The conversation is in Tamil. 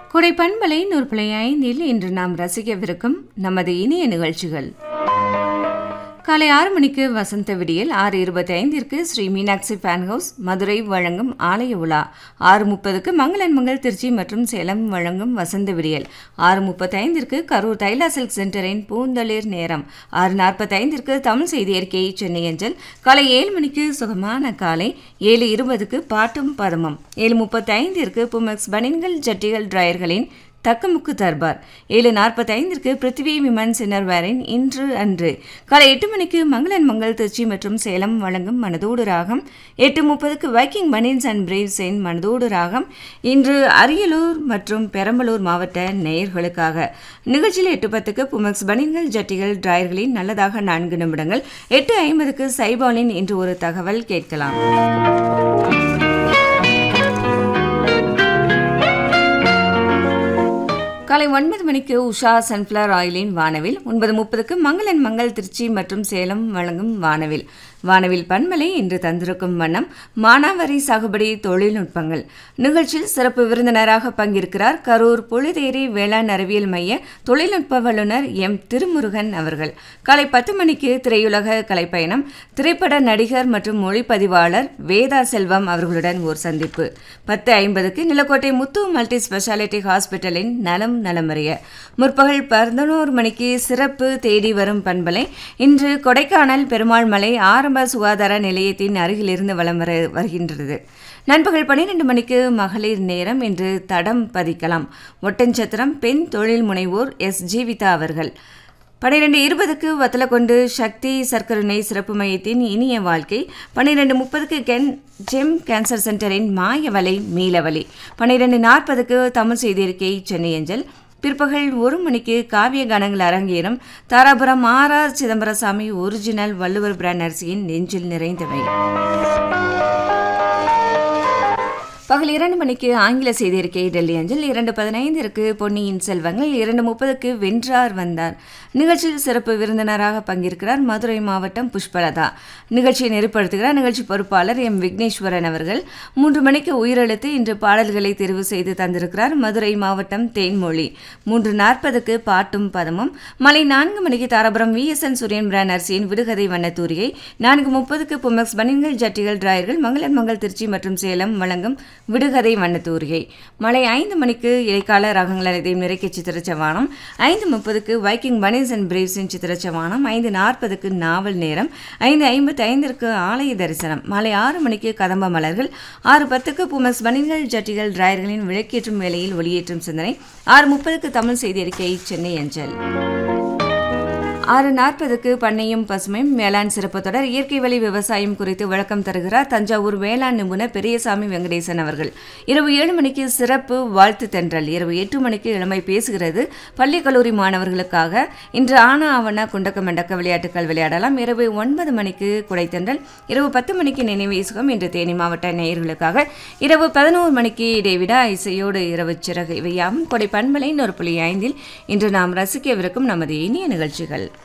கொடை பண்பலை நூற்பலை ஐந்தில் இன்று நாம் ரசிக்கவிருக்கும் நமது இனிய நிகழ்ச்சிகள் காலை ஆறு மணிக்கு வசந்த விடியல் ஆறு இருபத்தி ஐந்திற்கு ஸ்ரீ மீனாட்சி ஃபேன் ஹவுஸ் மதுரை வழங்கும் ஆலய உலா ஆறு முப்பதுக்கு மங்களன் மங்கள் திருச்சி மற்றும் சேலம் வழங்கும் வசந்த விடியல் ஆறு முப்பத்தைந்திற்கு கரூர் தைலா சில்க் சென்டரின் பூந்தளிர் நேரம் ஆறு நாற்பத்தைந்திற்கு தமிழ் செய்தி அறிக்கை சென்னை அஞ்சல் காலை ஏழு மணிக்கு சுகமான காலை ஏழு இருபதுக்கு பாட்டும் பதமும் ஏழு முப்பத்தைந்திற்கு புமெக்ஸ் பனின்கள் ஜட்டிகள் டிரையர்களின் தக்கமுக்கு தர்பார் ஏழு நாற்பத்தைந்திற்கு பிருத்திவி விமன் சின்னர்வேரின் இன்று அன்று காலை எட்டு மணிக்கு மங்களன் மங்கள் திருச்சி மற்றும் சேலம் வழங்கும் மனதோடு ராகம் எட்டு முப்பதுக்கு வைக்கிங் பனின்ஸ் அண்ட் பிரேவ்ஸின் மனதோடு ராகம் இன்று அரியலூர் மற்றும் பெரம்பலூர் மாவட்ட நேயர்களுக்காக நிகழ்ச்சியில் எட்டு பத்துக்கு புமெக்ஸ் பனின்கள் ஜட்டிகள் டிராயர்களின் நல்லதாக நான்கு நிமிடங்கள் எட்டு ஐம்பதுக்கு சைபாலின் இன்று ஒரு தகவல் கேட்கலாம் காலை ஒன்பது மணிக்கு உஷா சன்ஃப்ளவர் ஆயிலின் வானவில் ஒன்பது முப்பதுக்கு மங்களன் மங்கள் திருச்சி மற்றும் சேலம் வழங்கும் வானவில் வானவில் பன்மலை இன்று தந்திருக்கும் வண்ணம் மானாவரி சாகுபடி தொழில்நுட்பங்கள் நிகழ்ச்சியில் சிறப்பு விருந்தினராக பங்கேற்கிறார் கரூர் புழுதேரி வேளாண் அறிவியல் மைய தொழில்நுட்ப வல்லுநர் எம் திருமுருகன் அவர்கள் காலை பத்து மணிக்கு திரையுலக கலைப்பயணம் திரைப்பட நடிகர் மற்றும் மொழிப்பதிவாளர் வேதா செல்வம் அவர்களுடன் ஓர் சந்திப்பு பத்து ஐம்பதுக்கு நிலக்கோட்டை முத்து மல்டி ஸ்பெஷாலிட்டி ஹாஸ்பிட்டலின் நலம் நலமறிய முற்பகல் பதினோரு மணிக்கு சிறப்பு தேடி வரும் பண்பலை இன்று கொடைக்கானல் பெருமாள் மலை ஆரம்ப சுகாதார நிலையத்தின் அருகிலிருந்து வலம் வர வருகின்றது நண்பகல் பன்னிரெண்டு மணிக்கு மகளிர் நேரம் இன்று தடம் பதிக்கலாம் ஒட்டஞ்சத்திரம் பெண் தொழில் முனைவோர் எஸ் ஜீவிதா அவர்கள் பன்னிரெண்டு இருபதுக்கு வத்தலக்கொண்டு சக்தி சர்க்கரை சிறப்பு மையத்தின் இனிய வாழ்க்கை பன்னிரெண்டு முப்பதுக்கு கென் ஜெம் கேன்சர் சென்டரின் மாயவலை மீளவலி பன்னிரெண்டு நாற்பதுக்கு தமிழ் செய்தியிருக்கை சென்னை அஞ்சல் பிற்பகல் ஒரு மணிக்கு காவிய கானங்கள் அரங்கேறும் Dharapuram R R Chidambarasamy original Valluvar brand அரிசியின் நெஞ்சில் நிறைந்தவை பகல் இரண்டு மணிக்கு ஆங்கில செய்தியிருக்கை டெல்லி அஞ்சல் இரண்டு பதினைந்திற்கு பொன்னியின் செல்வங்கள் இரண்டு முப்பதுக்கு வென்றார் வந்தார் நிகழ்ச்சியில் சிறப்பு விருந்தினராக பங்கேற்கிறார் மதுரை மாவட்டம் புஷ்பலதா நிகழ்ச்சியை நெருப்படுத்துகிறார் நிகழ்ச்சி பொறுப்பாளர் எம் விக்னேஸ்வரன் அவர்கள் மூன்று மணிக்கு உயிரெழுத்து இன்று பாடல்களை தெரிவு செய்து தந்திருக்கிறார் மதுரை மாவட்டம் தேன்மொழி மூன்று நாற்பதுக்கு பாட்டும் பதமும் மலை நான்கு மணிக்கு தாராபுரம் வி எஸ் என் சூரியன் பிரான் அரிசியின் விடுகதை வண்ணத்தூரிகை நான்கு முப்பதுக்கு புமெக்ஸ் பனின்கள் ஜட்டிகள் டிராயர்கள் மங்களன் மங்கள் திருச்சி மற்றும் சேலம் வழங்கும் விடுகதை வண்ணத்தூரிகை மலை ஐந்து மணிக்கு இடைக்கால ரகங்கள் அனைத்தையும் நிறைக்க சித்திரச்சவானம் ஐந்து முப்பதுக்கு வைக்கிங் பனிஸ் அண்ட் பிரேவ்ஸின் சித்திரச்சவானம் ஐந்து நாற்பதுக்கு நாவல் நேரம் ஐந்து ஐம்பத்தி ஐந்திற்கு ஆலய தரிசனம் மாலை ஆறு மணிக்கு கதம்ப மலர்கள் ஆறு பத்துக்கு புமஸ் பனின்கள் ஜட்டிகள் டிராயர்களின் விளக்கேற்றும் வேலையில் ஒளியேற்றும் சிந்தனை ஆறு முப்பதுக்கு தமிழ் செய்தி அறிக்கை சென்னை அஞ்சல் ஆறு நாற்பதுக்கு பண்ணையும் பசுமையும் வேளாண் சிறப்பு தொடர் இயற்கை வழி விவசாயம் குறித்து விளக்கம் தருகிறார் தஞ்சாவூர் வேளாண் நிபுணர் பெரியசாமி வெங்கடேசன் அவர்கள் இரவு ஏழு மணிக்கு சிறப்பு வாழ்த்து தென்றல் இரவு எட்டு மணிக்கு இளமை பேசுகிறது பள்ளி கல்லூரி மாணவர்களுக்காக இன்று ஆனா ஆவண குண்டக்க மண்டக்க விளையாட்டுகள் விளையாடலாம் இரவு ஒன்பது மணிக்கு குடைத்தென்றல் இரவு பத்து மணிக்கு நினைவேசுகம் இன்று தேனி மாவட்ட நேயர்களுக்காக இரவு பதினோரு மணிக்கு இடைவிடா இசையோடு இரவு சிறகு இவையாவும் கொடை பண்பலை ஒரு புள்ளி ஐந்தில் இன்று நாம் ரசிக்கவிருக்கும் நமது இனிய நிகழ்ச்சிகள்